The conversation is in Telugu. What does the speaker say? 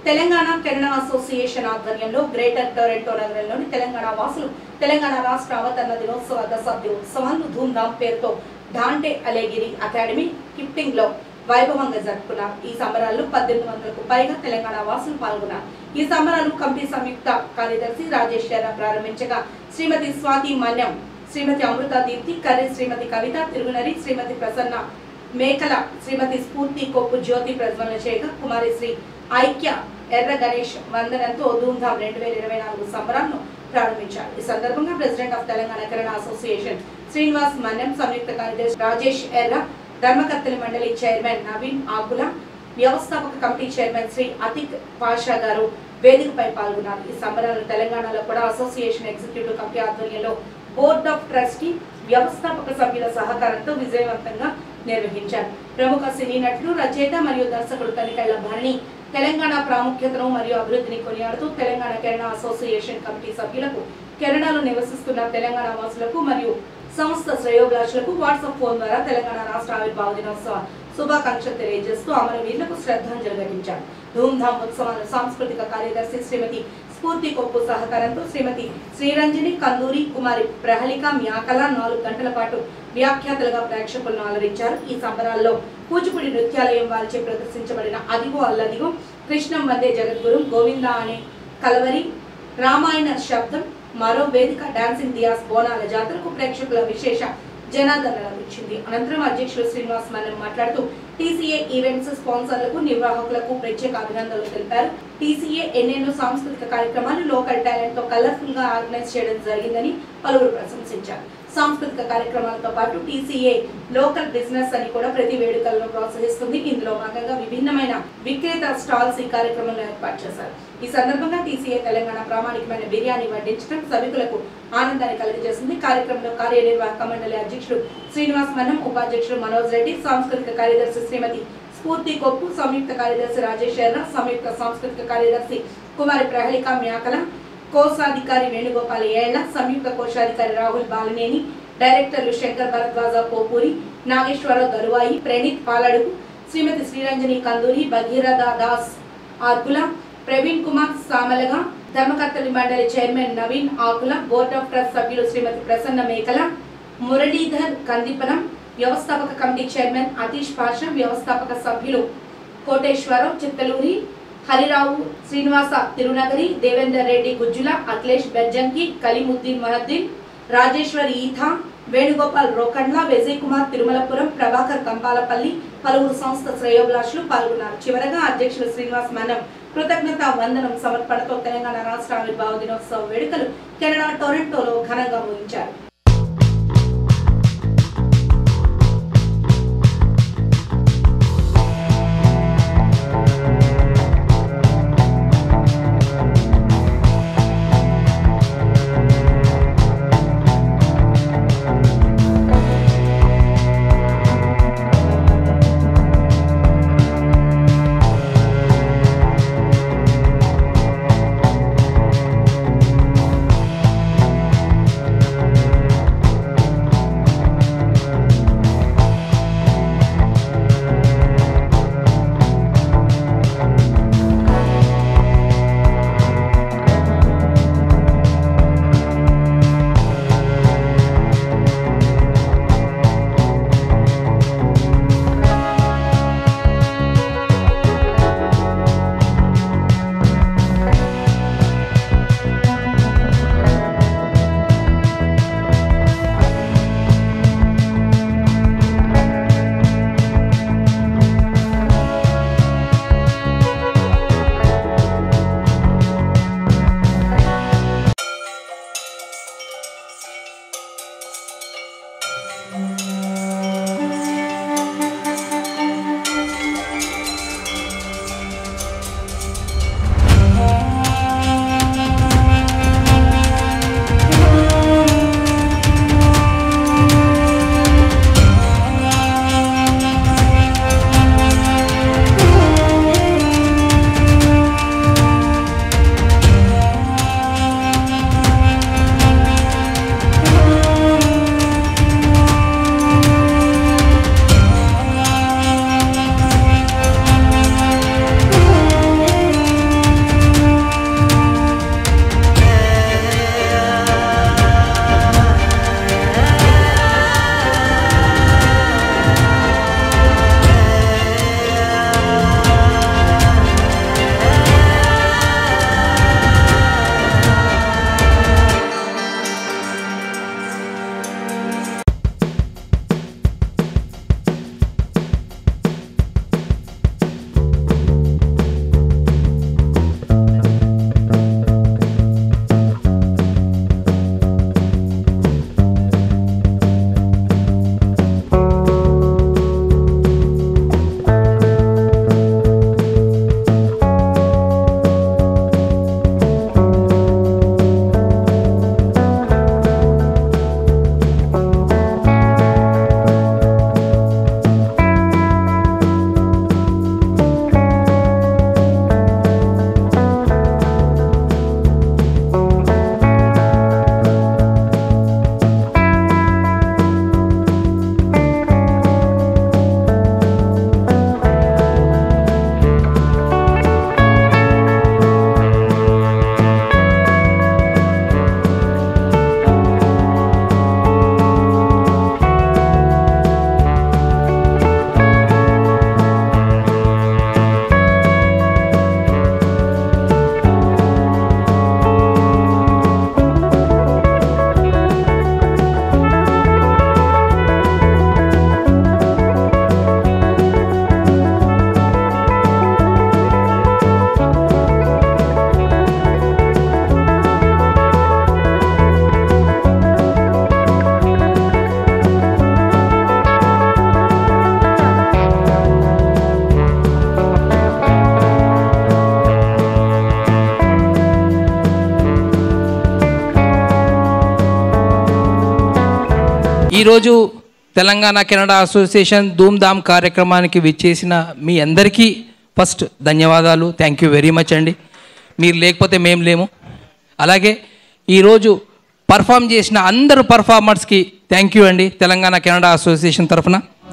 తెలంగాణ కెనడా అసోసియేషన్ ఆధ్వర్యంలో గ్రేటర్ టొరంటో నగరంలోని తెలంగాణ వాసులు తెలంగాణ రాష్ట్ర అవతరణ దినోత్సవ దశాబ్ది ఉత్సవాలను ధూమ్ధామ్ పేరుతో డాంటే అలేగిరి అకాడమీ కిప్టింగ్ లో వైభవంగా జరుపుకున్నారు ఈ సంబరాల్లో పద్దెనిమిది వందలకు పైగా తెలంగాణ వాసులు పాల్గొన్నారు ఈ సంబరాలు కమిటీ సంయుక్త కార్యదర్శి రాజేష్ శర్మ ప్రారంభించగా శ్రీమతి స్వాతి మన్యం శ్రీమతి అమృత దీప్తి కర్రీ శ్రీమతి కవిత తిరుగునరి శ్రీమతి ప్రసన్న మేకల శ్రీమతి స్ఫూర్తి కొప్పు జ్యోతి ప్రజ్వలన చేయగా కుమారి శ్రీ ఐక్య ఎర్ర గణేష్ వందనంతో ధూమ్ధామ్ రెండు వేల ఇరవై నాలుగు సంబరాలను ప్రారంభించారు ఈ సందర్భంగా president of Telangana Kiran association Srinivas Manyam సంయుక్త కార్యదర్శి రాజేష్ ఎర్ర ధర్మకర్తలి మండలి చైర్మన్ నవీన్ ఆకుల వ్యవస్థాపక కమిటీ చైర్మన్ శ్రీ అతిక్ పాషా గారు వేదికపై పాల్గొన్నారు ఈ సంబరాలను తెలంగాణలో కూడా అసోసియేషన్ ఎగ్జిక్యూటివ్ కమిటీ ఆధ్వర్యంలో బోర్డ్ ఆఫ్ ట్రస్టీ వ్యవస్థాపక సభ్యుల సహకారంతో విజయవంతంగా నిర్వహించారు ప్రముఖ సినీ నటులు రచయిత మరియు దర్శకుడు తనికెళ్ల భరణి తెలంగాణ ప్రాముఖ్యతను మరియు అభివృద్ధిని కొనియాడుతూ తెలంగాణ కెనడా అసోసియేషన్ కమిటీ సభ్యులకు కెనడాలో నివసిస్తున్న తెలంగాణ వాసులకు మరియు సంస్థ శ్రేయోభిలాషులకు వాట్సాప్ ఫోన్ ద్వారా తెలంగాణ రాష్ట్ర ఆవిర్భావ దినోత్సవ శుభాకాంక్షలు తెలియజేస్తూ అమరవీరులకు శ్రద్ధాంజలి ఘటించారు ధూమ్ధామ్ ఉత్సవాలను సాంస్కృతిక కార్యదర్శి శ్రీమతి స్ఫూర్తి కొప్పు సహకారంతో శ్రీమతి శ్రీరంజని కందూరి కుమారి ప్రహళిక మ్యాకల నాలుగు గంటల పాటు వ్యాఖ్యాతలుగా ప్రేక్షకులను అలరించారు ఈ సంబరాల్లో కూచిపూడి నృత్యాలయం వారిచే ప్రదర్శించబడిన అదిగో అల్లదిగో కృష్ణం వందే జగద్గురు గోవింద అనే కలవరి రామాయణ శబ్దం మరో వేదిక డాన్సింగ్ దియాస్ బోనాల జాతరకు ప్రేక్షకుల విశేష జనాదరణ లభించింది అనంతరం అధ్యక్షులు శ్రీనివాస్ మన్నన్ మాట్లాడుతూ టీసీఏ ఈవెంట్స్ స్పాన్సర్లకు నిర్వాహకులకు ప్రత్యేక అభినందనలు తెలిపారు టీసీఏ ఎన్నెన్నో సాంస్కృతిక కార్యక్రమాలు లోకల్ టాలెంట్ తో కలర్ఫుల్ గా ఆర్గనైజ్ చేయడం జరిగిందని పలువురు ప్రశంసించారు సాంస్కృతిక కార్యక్రమాలతో పాటు టీసీఏ లోకల్ బిజినెస్ అని కూడా ప్రతి వేడుకలను ప్రోత్సహిస్తుంది ఇందులో భాగంగా విభిన్నమైన విక్రేత స్టాల్స్ ఈ కార్యక్రమంలో ఏర్పాటు చేశారు ఈ సందర్భంగా టీసీఏ తెలంగాణ ప్రామాణికమైన బిర్యానీ వడ్డించడం సభికులకు ఆనందాన్ని కలిగజేసింది కార్యక్రమంలో కార్యనిర్వాహక మండలి అధ్యక్షుడు శ్రీనివాస్ మన్నం ఉపాధ్యక్షుడు మనోజ్ రెడ్డి సాంస్కృతిక కార్యదర్శి శ్రీమతి స్ఫూర్తి కొప్పు సంయుక్త కార్యదర్శి రాజేష్ ఎర్ర సంయుక్త సాంస్కృతిక కార్యదర్శి కుమారి ప్రహళిక మ్యాకల కోశాధికారి వేణుగోపాల్ ఏళ్ల సంయుక్త కోశాధికారి రాహుల్ బాలినేని డైరెక్టర్లు శంకర్ భరద్వాజ పోపూరి నాగేశ్వరరావు దరువాయి ప్రణీత్ పాలడుగు శ్రీమతి శ్రీరంజని కందూరి భగీరథ దాస్ ఆర్కుల ప్రవీణ్ కుమార్ సామలగా ధర్మకర్తలి మండలి chairman Naveen Akula board of trust సభ్యులు శ్రీమతి ప్రసన్న మేకల మురళీధర్ కందిపనం వ్యవస్థాపక కమిటీ చైర్మన్ అతీష్ పాషా వ్యవస్థాపక సభ్యులు కోటేశ్వరరావు చిత్తలూరి హరిరావు శ్రీనివాస తిరునగరి దేవేందర్ రెడ్డి గుజ్జుల అఖిలేష్ బెర్జంకి కలీముద్దీన్ మహద్దీన్ రాజేశ్వర్ ఈథా వేణుగోపాల్ రోకండ్ల విజయ్ కుమార్ తిరుమలపురం ప్రభాకర్ కంపాలపల్లి పలువురు సంస్థ శ్రేయోభిలాషులు పాల్గొన్నారు చివరగా అధ్యక్షులు శ్రీనివాస్ మన్నం కృతజ్ఞత వందనం సమర్పణతో తెలంగాణ రాష్ట్ర ఆవిర్భావ దినోత్సవ వేడుకలు కెనడా టొరంటోలో ఘనంగా ముగించారు ఈరోజు తెలంగాణ కెనడా అసోసియేషన్ ధూమ్ధామ్ కార్యక్రమానికి విచ్చేసిన మీ అందరికీ ఫస్ట్ ధన్యవాదాలు థ్యాంక్ యూ వెరీ మచ్ అండి మీరు లేకపోతే మేము లేము అలాగే ఈరోజు పర్ఫామ్ చేసిన అందరు పర్ఫార్మర్స్కి థ్యాంక్ యూ అండి తెలంగాణ కెనడా అసోసియేషన్ తరఫున